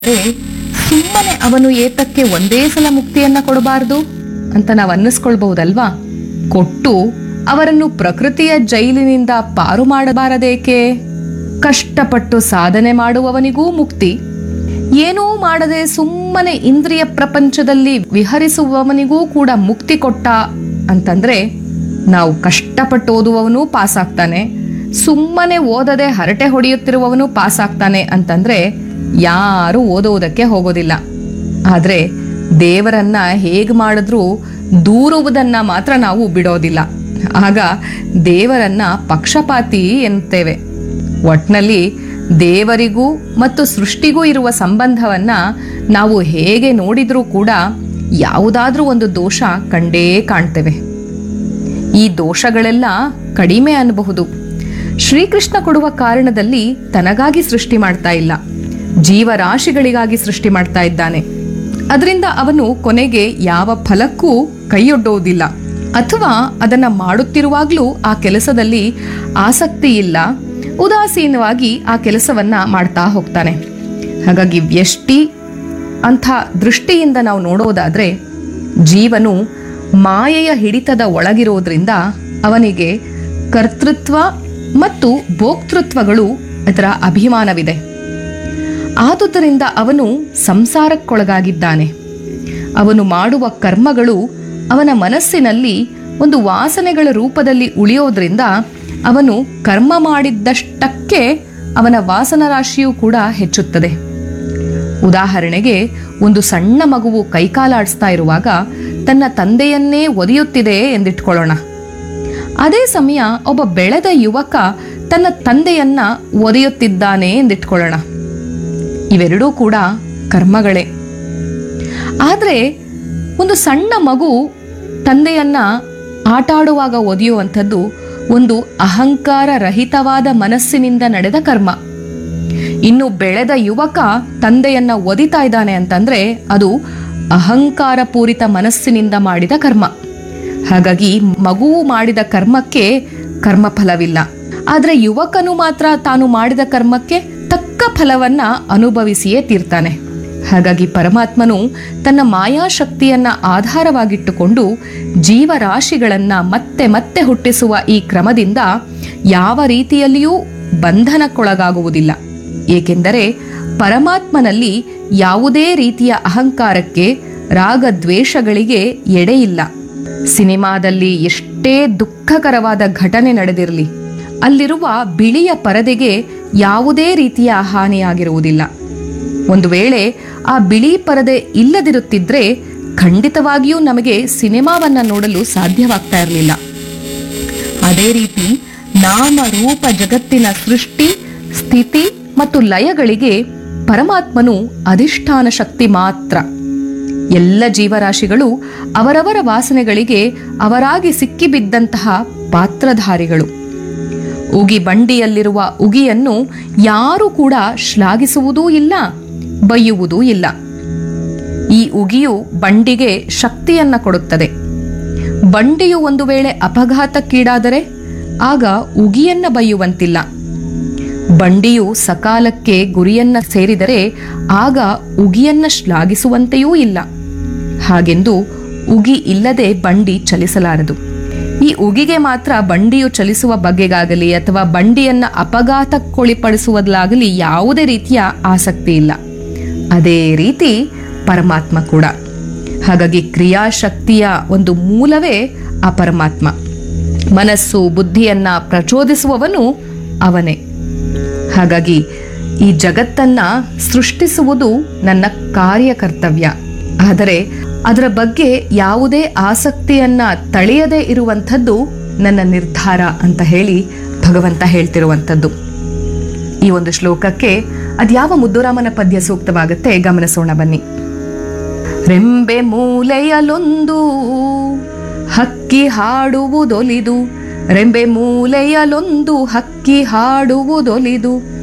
ಸುಮ್ಮನೆ ಅವನು ಏತಕ್ಕೆ ಒಂದೇ ಸಲ ಮುಕ್ತಿಯನ್ನ ಕೊಡಬಾರದು ಅಂತ ನಾವು ಅನ್ನಿಸ್ಕೊಳ್ಬಹುದಲ್ವಾ ಕೊಟ್ಟು ಅವರನ್ನು ಪ್ರಕೃತಿಯ ಜೈಲಿನಿಂದ ಪಾರು ಮಾಡಬಾರದೇಕೆ ಕಷ್ಟಪಟ್ಟು ಸಾಧನೆ ಮಾಡುವವನಿಗೂ ಮುಕ್ತಿ ಏನೂ ಮಾಡದೆ ಸುಮ್ಮನೆ ಇಂದ್ರಿಯ ಪ್ರಪಂಚದಲ್ಲಿ ವಿಹರಿಸುವವನಿಗೂ ಕೂಡ ಮುಕ್ತಿ ಕೊಟ್ಟ ಅಂತಂದ್ರೆ ನಾವು ಕಷ್ಟಪಟ್ಟು ಓದುವವನು ಪಾಸ್ ಆಗ್ತಾನೆ ಸುಮ್ಮನೆ ಓದದೆ ಹರಟೆ ಹೊಡೆಯುತ್ತಿರುವವನು ಪಾಸ್ ಆಗ್ತಾನೆ ಅಂತಂದ್ರೆ ಯಾರು ಓದುವುದಕ್ಕೆ ಹೋಗೋದಿಲ್ಲ ಆದ್ರೆ ದೇವರನ್ನ ಹೇಗ್ ಮಾಡಿದ್ರೂ ದೂರುವುದನ್ನ ಮಾತ್ರ ನಾವು ಬಿಡೋದಿಲ್ಲ ಆಗ ದೇವರನ್ನ ಪಕ್ಷಪಾತಿ ಎನ್ನುತ್ತೇವೆ ಒಟ್ನಲ್ಲಿ ದೇವರಿಗೂ ಮತ್ತು ಸೃಷ್ಟಿಗೂ ಇರುವ ಸಂಬಂಧವನ್ನ ನಾವು ಹೇಗೆ ನೋಡಿದ್ರೂ ಕೂಡ ಯಾವುದಾದ್ರೂ ಒಂದು ದೋಷ ಕಂಡೇ ಕಾಣ್ತೇವೆ ಈ ದೋಷಗಳೆಲ್ಲ ಕಡಿಮೆ ಅನ್ನಬಹುದು ಶ್ರೀಕೃಷ್ಣ ಕೊಡುವ ಕಾರಣದಲ್ಲಿ ತನಗಾಗಿ ಸೃಷ್ಟಿ ಮಾಡ್ತಾ ಇಲ್ಲ ಜೀವರಾಶಿಗಳಿಗಾಗಿ ಸೃಷ್ಟಿ ಮಾಡ್ತಾ ಇದ್ದಾನೆ ಅದರಿಂದ ಅವನು ಕೊನೆಗೆ ಯಾವ ಫಲಕ್ಕೂ ಕೈಯೊಡ್ಡುವುದಿಲ್ಲ ಅಥವಾ ಅದನ್ನ ಮಾಡುತ್ತಿರುವಾಗ್ಲೂ ಆ ಕೆಲಸದಲ್ಲಿ ಆಸಕ್ತಿ ಇಲ್ಲ ಉದಾಸೀನವಾಗಿ ಆ ಕೆಲಸವನ್ನ ಮಾಡ್ತಾ ಹೋಗ್ತಾನೆ ಹಾಗಾಗಿ ವ್ಯಷ್ಟಿ ಅಂಥ ದೃಷ್ಟಿಯಿಂದ ನಾವು ನೋಡೋದಾದ್ರೆ ಜೀವನು ಮಾಯೆಯ ಹಿಡಿತದ ಒಳಗಿರೋದ್ರಿಂದ ಅವನಿಗೆ ಕರ್ತೃತ್ವ ಮತ್ತು ಭೋಕ್ತೃತ್ವಗಳು ಅದರ ಅಭಿಮಾನವಿದೆ ಆದುದರಿಂದ ಅವನು ಸಂಸಾರಕ್ಕೊಳಗಾಗಿದ್ದಾನೆ ಅವನು ಮಾಡುವ ಕರ್ಮಗಳು ಅವನ ಮನಸ್ಸಿನಲ್ಲಿ ಒಂದು ವಾಸನೆಗಳ ರೂಪದಲ್ಲಿ ಉಳಿಯೋದ್ರಿಂದ ಅವನು ಕರ್ಮ ಮಾಡಿದ್ದಷ್ಟಕ್ಕೆ ಅವನ ವಾಸನ ರಾಶಿಯೂ ಕೂಡ ಹೆಚ್ಚುತ್ತದೆ ಉದಾಹರಣೆಗೆ ಒಂದು ಸಣ್ಣ ಮಗುವು ಕೈಕಾಲಾಡಿಸ್ತಾ ಇರುವಾಗ ತನ್ನ ತಂದೆಯನ್ನೇ ಒದೆಯುತ್ತಿದೆ ಎಂದಿಟ್ಕೊಳ್ಳೋಣ ಅದೇ ಸಮಯ ಒಬ್ಬ ಬೆಳೆದ ಯುವಕ ತನ್ನ ತಂದೆಯನ್ನ ಒದೆಯುತ್ತಿದ್ದಾನೆ ಎಂದಿಟ್ಕೊಳ್ಳೋಣ ಇವೆರಡೂ ಕೂಡ ಕರ್ಮಗಳೇ ಆದರೆ ಒಂದು ಸಣ್ಣ ಮಗು ತಂದೆಯನ್ನ ಆಟಾಡುವಾಗ ಒದೆಯುವಂಥದ್ದು ಒಂದು ಅಹಂಕಾರ ರಹಿತವಾದ ಮನಸ್ಸಿನಿಂದ ನಡೆದ ಕರ್ಮ ಇನ್ನು ಬೆಳೆದ ಯುವಕ ತಂದೆಯನ್ನ ಒದಿತಾ ಇದ್ದಾನೆ ಅಂತಂದ್ರೆ ಅದು ಅಹಂಕಾರ ಪೂರಿತ ಮನಸ್ಸಿನಿಂದ ಮಾಡಿದ ಕರ್ಮ ಹಾಗಾಗಿ ಮಗುವು ಮಾಡಿದ ಕರ್ಮಕ್ಕೆ ಕರ್ಮಫಲವಿಲ್ಲ ಆದ್ರೆ ಯುವಕನು ಮಾತ್ರ ತಾನು ಮಾಡಿದ ಕರ್ಮಕ್ಕೆ ತಕ್ಕ ಫಲವನ್ನ ಅನುಭವಿಸಿಯೇ ತೀರ್ತಾನೆ ಹಾಗಾಗಿ ಪರಮಾತ್ಮನು ತನ್ನ ಮಾಯಾಶಕ್ತಿಯನ್ನ ಆಧಾರವಾಗಿಟ್ಟುಕೊಂಡು ಜೀವರಾಶಿಗಳನ್ನ ಮತ್ತೆ ಮತ್ತೆ ಹುಟ್ಟಿಸುವ ಈ ಕ್ರಮದಿಂದ ಯಾವ ರೀತಿಯಲ್ಲಿಯೂ ಬಂಧನಕ್ಕೊಳಗಾಗುವುದಿಲ್ಲ ಏಕೆಂದರೆ ಪರಮಾತ್ಮನಲ್ಲಿ ಯಾವುದೇ ರೀತಿಯ ಅಹಂಕಾರಕ್ಕೆ ರಾಗದ್ವೇಷಗಳಿಗೆ ಎಡೆಯಿಲ್ಲ ಸಿನಿಮಾದಲ್ಲಿ ಎಷ್ಟೇ ದುಃಖಕರವಾದ ಘಟನೆ ನಡೆದಿರಲಿ ಅಲ್ಲಿರುವ ಬಿಳಿಯ ಪರದೆಗೆ ಯಾವುದೇ ರೀತಿಯ ಹಾನಿಯಾಗಿರುವುದಿಲ್ಲ ಒಂದು ವೇಳೆ ಆ ಬಿಳಿ ಪರದೆ ಇಲ್ಲದಿರುತ್ತಿದ್ರೆ ಖಂಡಿತವಾಗಿಯೂ ನಮಗೆ ಸಿನಿಮಾವನ್ನ ನೋಡಲು ಸಾಧ್ಯವಾಗ್ತಾ ಇರಲಿಲ್ಲ ಅದೇ ರೀತಿ ನಾಮ ರೂಪ ಜಗತ್ತಿನ ಸೃಷ್ಟಿ ಸ್ಥಿತಿ ಮತ್ತು ಲಯಗಳಿಗೆ ಪರಮಾತ್ಮನು ಅಧಿಷ್ಠಾನ ಶಕ್ತಿ ಮಾತ್ರ ಎಲ್ಲ ಜೀವರಾಶಿಗಳು ಅವರವರ ವಾಸನೆಗಳಿಗೆ ಅವರಾಗಿ ಸಿಕ್ಕಿಬಿದ್ದಂತಹ ಪಾತ್ರಧಾರಿಗಳು ಉಗಿ ಬಂಡಿಯಲ್ಲಿರುವ ಉಗಿಯನ್ನು ಯಾರೂ ಕೂಡ ಶ್ಲಾಘಿಸುವುದೂ ಇಲ್ಲ ಬೈಯುವುದೂ ಇಲ್ಲ ಈ ಉಗಿಯು ಬಂಡಿಗೆ ಶಕ್ತಿಯನ್ನ ಕೊಡುತ್ತದೆ ಬಂಡಿಯು ಒಂದು ವೇಳೆ ಅಪಘಾತಕ್ಕೀಡಾದರೆ ಆಗ ಉಗಿಯನ್ನ ಬೈಯುವಂತಿಲ್ಲ ಬಂಡಿಯು ಸಕಾಲಕ್ಕೆ ಗುರಿಯನ್ನ ಸೇರಿದರೆ ಆಗ ಉಗಿಯನ್ನ ಶ್ಲಾಘಿಸುವಂತೆಯೂ ಇಲ್ಲ ಹಾಗೆಂದು ಉಗಿ ಇಲ್ಲದೆ ಬಂಡಿ ಚಲಿಸಲಾರದು ಈ ಉಗಿಗೆ ಮಾತ್ರ ಬಂಡಿಯು ಚಲಿಸುವ ಬಗೆಗಾಗಲಿ ಅಥವಾ ಬಂಡಿಯನ್ನ ಅಪಘಾತಕ್ಕೊಳಿಪಡಿಸುವುದಲಾಗಲಿ ಯಾವುದೇ ರೀತಿಯ ಆಸಕ್ತಿ ಇಲ್ಲ ಅದೇ ರೀತಿ ಪರಮಾತ್ಮ ಕೂಡ ಹಾಗಾಗಿ ಕ್ರಿಯಾಶಕ್ತಿಯ ಒಂದು ಮೂಲವೇ ಆ ಪರಮಾತ್ಮ ಮನಸ್ಸು ಬುದ್ಧಿಯನ್ನ ಪ್ರಚೋದಿಸುವವನು ಅವನೇ ಹಾಗಾಗಿ ಈ ಜಗತ್ತನ್ನ ಸೃಷ್ಟಿಸುವುದು ನನ್ನ ಕಾರ್ಯಕರ್ತವ್ಯ ಆದರೆ ಅದರ ಬಗ್ಗೆ ಯಾವುದೇ ಆಸಕ್ತಿಯನ್ನ ತಳೆಯದೇ ಇರುವಂಥದ್ದು ನನ್ನ ನಿರ್ಧಾರ ಅಂತ ಹೇಳಿ ಭಗವಂತ ಹೇಳ್ತಿರುವಂಥದ್ದು ಈ ಒಂದು ಶ್ಲೋಕಕ್ಕೆ ಅದ್ಯಾವ ಮುದ್ದುರಾಮನ ಪದ್ಯ ಸೂಕ್ತವಾಗುತ್ತೆ ಗಮನಿಸೋಣ ಬನ್ನಿ ರೆಂಬೆ ಮೂಲೆಯಲೊಂದು ಹಕ್ಕಿ ಹಾಡುವುದೊಲಿದು ರೆಂಬೆ ಮೂಲೆಯಲೊಂದು ಹಕ್ಕಿ ಹಾಡುವುದೊಲಿದು